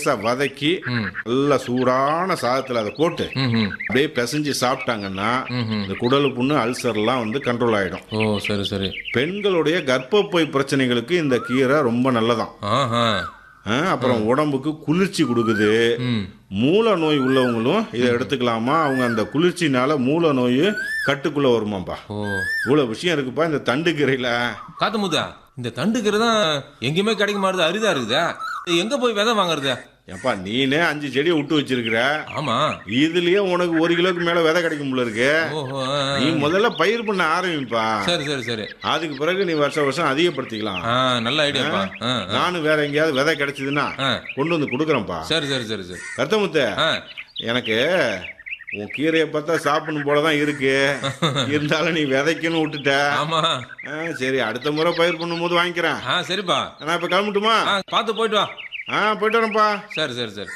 லேசா வதக்கி நல்லா சூடான சாதத்துல அதை போட்டு ம் ம் அப்படியே பிசைஞ்சு சாப்பிட்டாங்கன்னா இந்த குடல் புண்ணு அல்சர்லாம் வந்து கண்ட்ரோல் ஆயிடும் ஓ சரி சரி பெண்களுடைய கர்ப்பப்பை பிரச்சனைகளுக்கு இந்த கீரை ரொம்ப நல்லதாம் ஆஹா ஆ, அப்புறம் உடம்புக்கு குளிர்ச்சி கொடுக்குது ம் மூல நோய் உள்ளவங்களும் இதை எடுத்துக்கலாமா அவங்க அந்த குளிர்ச்சினால மூல நோய் கட்டுக்குள்ள வருமாப்பா ஓ இவ்வளவு விஷயம் இருக்குப்பா இந்த தண்டு கீரையில காத்து முத்தா இந்த தண்டுக்கிறது தான் எங்கேயுமே கிடைக்க மாட்டுது அரிதா இருக்குதா இது எங்க போய் விதை வாங்குறது ஏப்பா நீனே அஞ்சு செடியை விட்டு வச்சிருக்கிற ஆமா இதுலயே உனக்கு ஒரு கிலோக்கு மேல விதை கிடைக்கும் போல இருக்கு ஓஹோ ஆ, ஆ. நீ முதல்ல பயிர் பண்ண ஆரம்பிப்பா சரி சரி சரி அதுக்கு பிறகு நீ வருஷம் வருஷம் அதிகப்படுத்திக்கலாம் ஆ நல்ல ஐடியாப்பா ஆ ஆ. நானும் வேற எங்கேயாவது விதை கிடைச்சதுன்னா ஆ. கொண்டு வந்து கொடுக்குறேன்ப்பா சரி சரி சரி சரி கருத்தமுத்த ஆ எனக்கு உன் கீரையை பார்த்தா சாப்பிடணும் போல தான் இருக்கு இருந்தாலும் நீ விதைக்கணும் விட்டுட்ட ஆமா ஆ, சரி அடுத்த முறை பயிர் பண்ணும்போது வாங்கிக்கிறேன் ஆ சரிப்பா நான் இப்ப கிளம்பட்டுமா ஆ பார்த்து போயிட்டு வா ஆ போயிட்டு வரேன்ப்பா சரி சரி சரி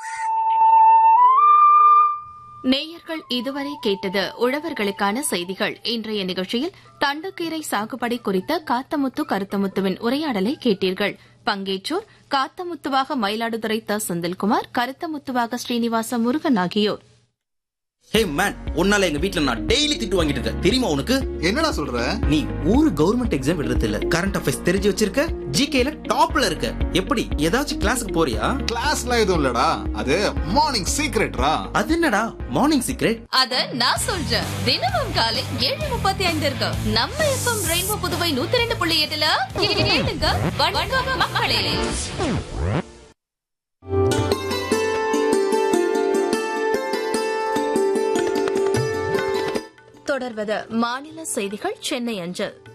நேயர்கள் இதுவரை கேட்டது உழவர்களுக்கான செய்திகள் இன்றைய நிகழ்ச்சியில் தண்டுக்கீரை சாகுபடி குறித்த காத்தமுத்து கருத்தமுத்துவின் உரையாடலை கேட்டீர்கள் பங்கேற்றோர் காத்தமுத்துவாக மயிலாடுதுறை த செந்தில்குமார் கருத்தமுத்துவாக ஸ்ரீனிவாச முருகன் ஆகியோர் ஹே மேன் உன்னால எங்க வீட்ல நான் டெய்லி திட்டு வாங்கிட்டு இருக்கேன் தெரியுமா உனக்கு என்னடா சொல்ற நீ ஒரு கவர்மெண்ட் எக்ஸாம் எழுதுறது இல்ல கரண்ட் அஃபேர்ஸ் தெரிஞ்சு வச்சிருக்க ஜிகேல டாப்ல இருக்க எப்படி ஏதாச்சும் கிளாஸுக்கு போறியா கிளாஸ்லாம் எதுவும் இல்லடா அது மார்னிங் சீக்ரெட்ரா அது என்னடா மார்னிங் சீக்ரெட் அத நான் சொல்றேன் தினமும் காலை ஏழு முப்பத்தி ஐந்து இருக்கு நம்ம எஃப்எம் ரெயின்போ புதுவை நூத்தி ரெண்டு புள்ளி எட்டுல கேளுங்க வணக்கம் மக்களே தொடர்வது மாநில செய்திகள் சென்னை அஞ்சல்